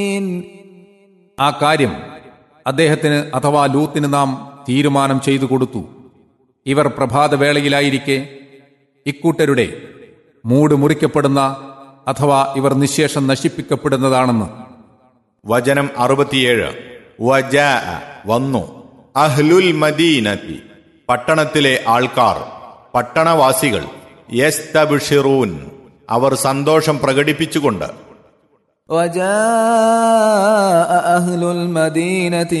ആ കാര്യം അദ്ദേഹത്തിന് അഥവാ ലൂത്തിന് നാം തീരുമാനം ചെയ്തു കൊടുത്തു ഇവർ പ്രഭാതവേളയിലായിരിക്കെ ഇക്കൂട്ടരുടെ മൂട് മുറിക്കപ്പെടുന്ന അഥവാ ഇവർ നിശേഷം നശിപ്പിക്കപ്പെടുന്നതാണെന്ന് വചനം അറുപത്തിയേഴ് വജാ വന്നു അഹ്ലുൽ മദീനത്തി പട്ടണത്തിലെ ആൾക്കാർ പട്ടണവാസികൾ യസ്തബിഷിറൂൻ അവർ സന്തോഷം പ്രകടിപ്പിച്ചുകൊണ്ട് وجاء أهل المدينة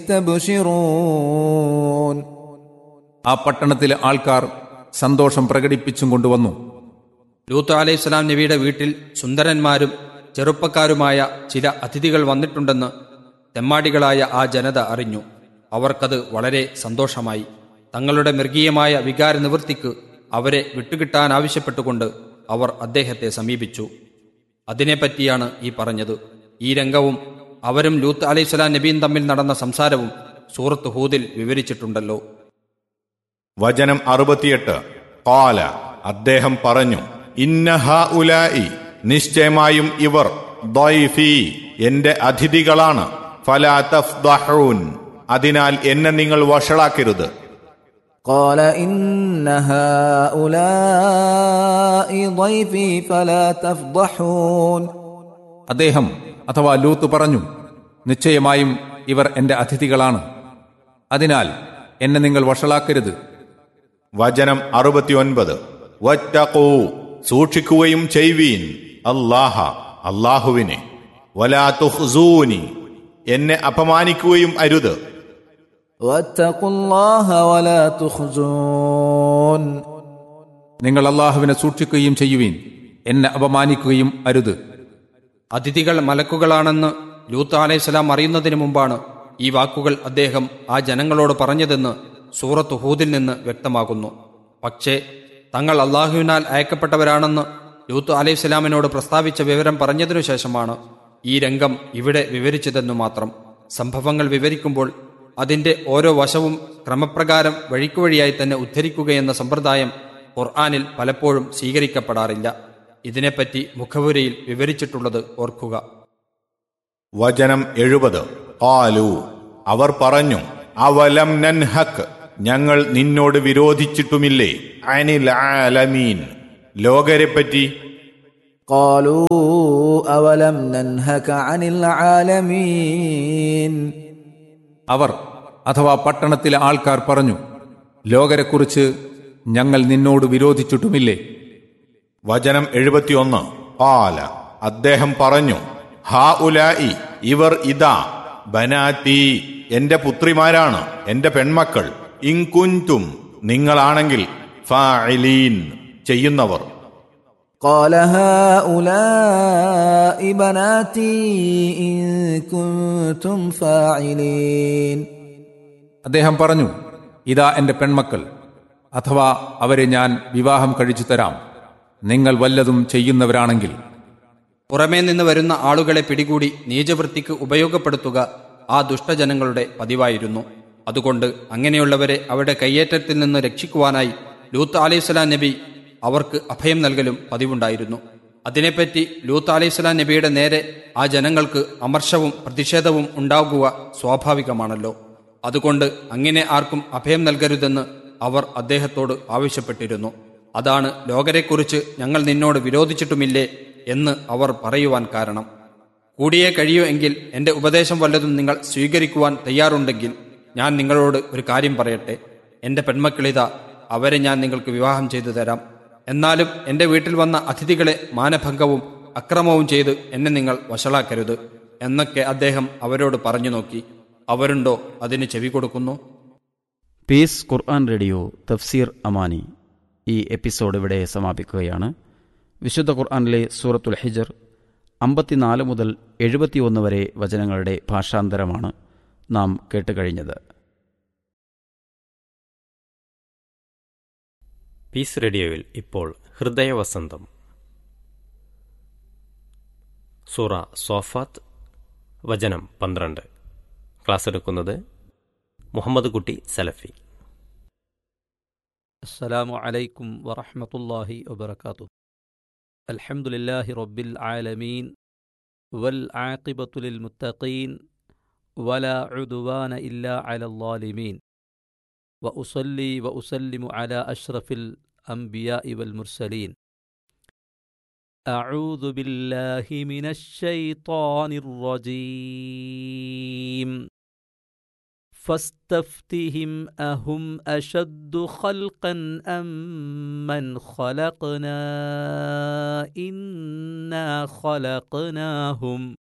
يستبشرون ആ പട്ടണത്തിലെ ആൾക്കാർ സന്തോഷം പ്രകടിപ്പിച്ചും കൊണ്ടുവന്നു ലൂത്ത് അലൈഹി സ്വലാം നബിയുടെ വീട്ടിൽ സുന്ദരന്മാരും ചെറുപ്പക്കാരുമായ ചില അതിഥികൾ വന്നിട്ടുണ്ടെന്ന് തെമ്മാടികളായ ആ ജനത അറിഞ്ഞു അവർക്കത് വളരെ സന്തോഷമായി തങ്ങളുടെ മൃഗീയമായ വികാര നിവൃത്തിക്ക് അവരെ വിട്ടുകിട്ടാൻ ആവശ്യപ്പെട്ടുകൊണ്ട് അവർ അദ്ദേഹത്തെ സമീപിച്ചു അതിനെപ്പറ്റിയാണ് ഈ പറഞ്ഞത് ഈ രംഗവും അവരും ലൂത്ത് അലൈഹി സ്വലാം നബിയും തമ്മിൽ നടന്ന സംസാരവും സൂറത്ത് ഹൂദിൽ വിവരിച്ചിട്ടുണ്ടല്ലോ വചനം അറുപത്തിയെട്ട് കാല അദ്ദേഹം പറഞ്ഞു ഇന്നഹ ഉലായി നിശ്ചയമായും ഇവർ ദൈഫി എന്റെ അതിഥികളാണ് ഫലാ തഫ്ദഹൂൻ അതിനാൽ എന്നെ നിങ്ങൾ വഷളാക്കരുത് قال إن هؤلاء ضيفي فلا تفضحون അദ്ദേഹം അഥവാ ലൂത്ത് പറഞ്ഞു നിശ്ചയമായും ഇവർ എന്റെ അതിഥികളാണ് അതിനാൽ എന്നെ നിങ്ങൾ വഷളാക്കരുത് വചനം അറുപത്തിയൊൻപത് വറ്റകൂ സൂക്ഷിക്കുകയും ചെയ്വീൻ അല്ലാഹ അല്ലാഹുവിനെ വലാ തുഹ്സൂനി എന്നെ അപമാനിക്കുകയും അരുത് واتقوا الله ولا تخزون നിങ്ങൾ അള്ളാഹുവിനെ സൂക്ഷിക്കുകയും ചെയ്യുവീൻ എന്നെ അപമാനിക്കുകയും അരുത് അതിഥികൾ മലക്കുകളാണെന്ന് ലൂത്ത് അലൈഹിസ്സലാം അറിയുന്നതിന് മുമ്പാണ് ഈ വാക്കുകൾ അദ്ദേഹം ആ ജനങ്ങളോട് പറഞ്ഞതെന്ന് സൂറത്ത് ഹൂദിൽ നിന്ന് വ്യക്തമാകുന്നു പക്ഷേ തങ്ങൾ അള്ളാഹുവിനാൽ അയക്കപ്പെട്ടവരാണെന്ന് ലൂത്ത് അലൈഹിസ്സലാമിനോട് പ്രസ്താവിച്ച വിവരം പറഞ്ഞതിനു ശേഷമാണ് ഈ രംഗം ഇവിടെ വിവരിച്ചതെന്നു മാത്രം സംഭവങ്ങൾ വിവരിക്കുമ്പോൾ അതിന്റെ ഓരോ വശവും ക്രമപ്രകാരം വഴിക്കുവഴിയായി തന്നെ ഉദ്ധരിക്കുകയെന്ന സമ്പ്രദായം ഖുർആാനിൽ പലപ്പോഴും സ്വീകരിക്കപ്പെടാറില്ല ഇതിനെപ്പറ്റി മുഖവുരയിൽ വിവരിച്ചിട്ടുള്ളത് ഓർക്കുക വചനം എഴുപത് ആലു അവർ പറഞ്ഞു അവലം നൻഹക്ക് ഞങ്ങൾ നിന്നോട് വിരോധിച്ചിട്ടുമില്ലേ അനിൽ ആലമീൻ ലോകരെപ്പറ്റി قالوا أولم ننهك عن العالمين അവർ അഥവാ പട്ടണത്തിലെ ആൾക്കാർ പറഞ്ഞു ലോകരെക്കുറിച്ച് ഞങ്ങൾ നിന്നോട് വിരോധിച്ചിട്ടുമില്ലേ വചനം എഴുപത്തിയൊന്ന് ആല അദ്ദേഹം പറഞ്ഞു ഹാ ഉലായി ഇവർ ഇതാ ബനാത്തി എന്റെ പുത്രിമാരാണ് എന്റെ പെൺമക്കൾ ഇൻകുൻതും നിങ്ങളാണെങ്കിൽ ഫാഇലീൻ ചെയ്യുന്നവർ قال هؤلاء بناتي إن كنتم فاعلين അദ്ദേഹം പറഞ്ഞു ഇതാ എന്റെ പെൺമക്കൾ അഥവാ അവരെ ഞാൻ വിവാഹം കഴിച്ചു തരാം നിങ്ങൾ വല്ലതും ചെയ്യുന്നവരാണെങ്കിൽ പുറമേ നിന്ന് വരുന്ന ആളുകളെ പിടികൂടി നീചവൃത്തിക്ക് ഉപയോഗപ്പെടുത്തുക ആ ദുഷ്ടജനങ്ങളുടെ പതിവായിരുന്നു അതുകൊണ്ട് അങ്ങനെയുള്ളവരെ അവരുടെ കയ്യേറ്റത്തിൽ നിന്ന് രക്ഷിക്കുവാനായി ലൂത്ത് അലൈഹിസ്സലാം നബി അവർക്ക് അഭയം നൽകലും പതിവുണ്ടായിരുന്നു അതിനെപ്പറ്റി ലൂത്ത് അലൈഹിസ്സലാം നബിയുടെ നേരെ ആ ജനങ്ങൾക്ക് അമർഷവും പ്രതിഷേധവും ഉണ്ടാകുക സ്വാഭാവികമാണല്ലോ അതുകൊണ്ട് അങ്ങനെ ആർക്കും അഭയം നൽകരുതെന്ന് അവർ അദ്ദേഹത്തോട് ആവശ്യപ്പെട്ടിരുന്നു അതാണ് ലോകരെക്കുറിച്ച് ഞങ്ങൾ നിന്നോട് വിരോധിച്ചിട്ടുമില്ലേ എന്ന് അവർ പറയുവാൻ കാരണം കൂടിയേ കഴിയൂ എങ്കിൽ എന്റെ ഉപദേശം വല്ലതും നിങ്ങൾ സ്വീകരിക്കുവാൻ തയ്യാറുണ്ടെങ്കിൽ ഞാൻ നിങ്ങളോട് ഒരു കാര്യം പറയട്ടെ എന്റെ പെൺമക്കളിതാ അവരെ ഞാൻ നിങ്ങൾക്ക് വിവാഹം ചെയ്തു തരാം എന്നാലും എന്റെ വീട്ടിൽ വന്ന അതിഥികളെ മാനഭംഗവും അക്രമവും ചെയ്ത് എന്നെ നിങ്ങൾ വഷളാക്കരുത് എന്നൊക്കെ അദ്ദേഹം അവരോട് പറഞ്ഞു നോക്കി അവരുണ്ടോ അതിന് ചെവി കൊടുക്കുന്നു പീസ് ഖുർആൻ റേഡിയോ തഫ്സീർ അമാനി ഈ എപ്പിസോഡ് ഇവിടെ സമാപിക്കുകയാണ് വിശുദ്ധ ഖുർആനിലെ സൂറത്തുൽ ഹിജർ അമ്പത്തിനാല് മുതൽ എഴുപത്തിയൊന്ന് വരെ വചനങ്ങളുടെ ഭാഷാന്തരമാണ് നാം കേട്ടുകഴിഞ്ഞത് പീസ് റേഡിയോയിൽ ഇപ്പോൾ ഹൃദയവസന്തം സൂറ സോഫാത്ത് വചനം പന്ത്രണ്ട് ക്ലാസ് എടുക്കുന്നത് മുഹമ്മദ് കുട്ടി സലഫി السلام عليكم ورحمة الله وبركاته الحمد لله رب العالمين والعاقبة للمتقين ولا عدوان إلا على الظالمين وأصلي وأسلم على أشرف الأنبياء والمرسلين أعوذ بالله من الشيطان الرجيم فاستفتهم أهم أشد خلقا أم من خلقنا إنا خلقناهم